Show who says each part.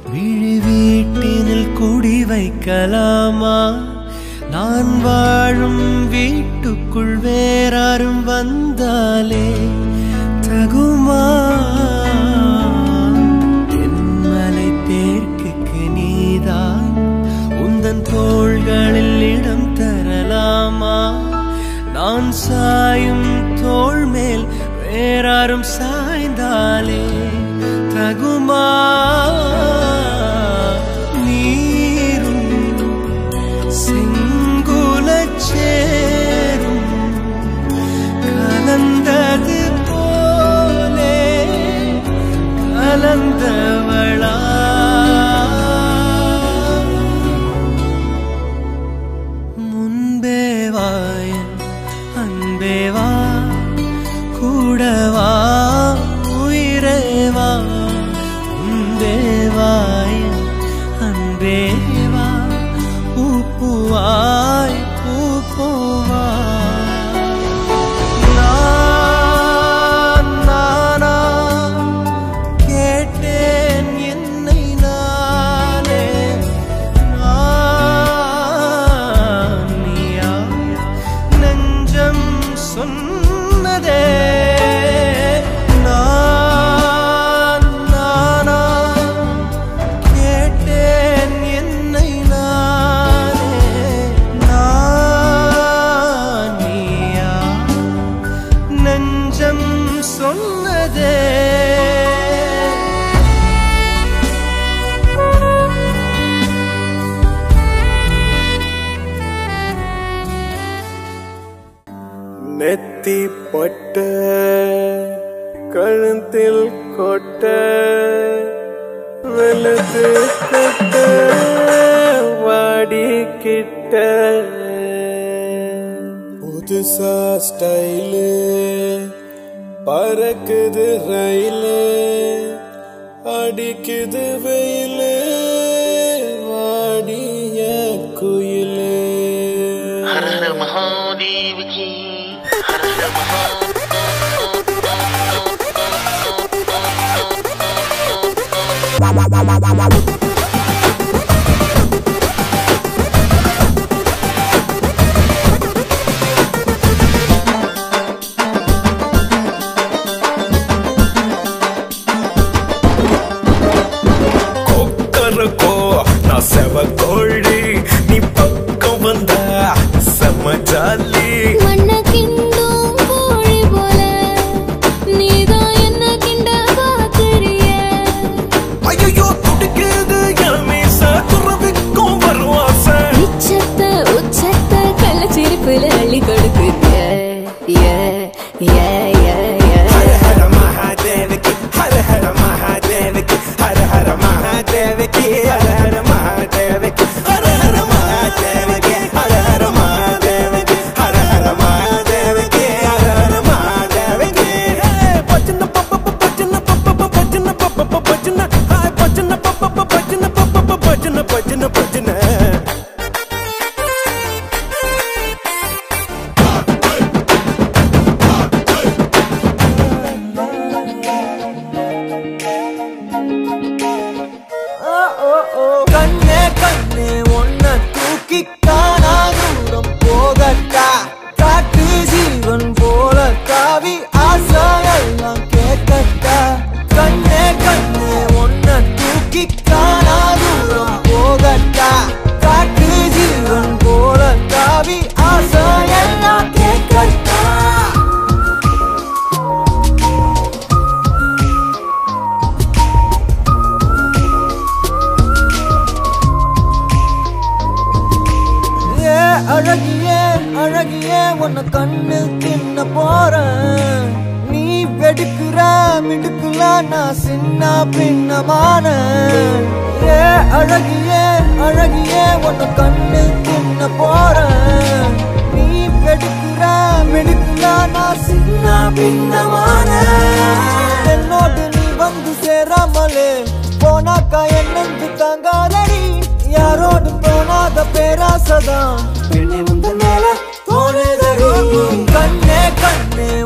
Speaker 1: விழி வீட்டினில் குடி வைக்கலாமா நான் வாழும் வீட்டுக்குள் வேறாரும் வந்தாலே தகுமா தென்மலை தேர்க்குக்கு நீதான் உந்தன் தோள்களில் இடம் தரலாமா நான் சாயும் தோள் மேல் வேறாரும் சாய்ந்தாலே தகுமா நீரும் செங்குலச் சேரும் கலந்தது போலே கலந்தவளா முன்பே வாயன் அன்பே வா கூடவா உயிரே வா முன்பே வாயன் அன்பே வா பூப்புவாய் பூப்போவா நான் நானா கேட்டேன் என்னை நானே நான் நீயா நெஞ்சம் சொன்னதே நான் நானா கேட்டேன் என்னை நானே நான் நீயா நெஞ்சம் சொன்னதே
Speaker 2: நெத்தி பட்ட கழுத்தில் கொட்ட வெளுத்து கட்ட வாடி கிட்ட புதுசா ஸ்டைலு பறக்குது ரயிலு அடிக்குது வெயிலு வாடிய குயிலு
Speaker 3: हर हर महादेव की हर हर महादेव
Speaker 2: கொக்கரக்கோ நான் செவ கோழி நீ பக்கம் வந்தா செம ஜாலி
Speaker 4: மண்ண கிண்டும் கோழி போல நீதான் என்ன கிண்ட பாக்குறிய
Speaker 2: ஐயோ துடிக்குது என் மீச துறவிக்கும் வரும் ஆசை
Speaker 4: உச்சத்த உச்சத்த கள்ள சிரிப்புல அள்ளி கொடுக்குறிய ஏ ஏ ஏ ஏ
Speaker 2: ஹர ஹர மகாதேவகி ஹர ஹர மகாதேவகி ஹர ஹர மகாதேவகி ஹர ஹர மகாதேவகி ஹர ஹர மகாதேவகி ஹர ஹர மகாதேவகி ஹர ஹர மகாதேவகி ஹர ஹர மகாதேவகி பச்சன பப்ப பச்சன பப்ப பச்சன பப்ப பச்சன ஹாய் பச்சன பப்ப பச்சன பப்ப பச்சன பச்சன பச்சன
Speaker 1: கண்ணே கண்ணே ஒன்ன தூக்கி காணா தூரம் போகட்டா காட்டு ஜீவன் போல காவி ஆசையெல்லாம் கேட்கட்டா கண்ணே கண்ணே ஒன்ன தூக்கி காணா தூரம் போகட்டா காட்டு ஜீவன் போல காவி ஆசையெல்லாம் கேட்கட்டா ஏ அழகியே அழகியே உன்னை கண்ணு தின்ன போறேன் நீ வெடுக்குற மிடுக்குல நான் சின்ன பின்னமான ஏ அழகியே அழகியே உன்னை கண்ணு தின்ன போறேன் நீ வெடுக்குற மிடுக்குல நான் சின்ன பின்னமான என்னோடு நீ வந்து சேராமலே போனாக்கா என்னென்று தாங்காதடி யாரோடு போனாத பேராசதான் பெண்ணே முந்த மேல தோணுதடி கண்ணே கண்ணே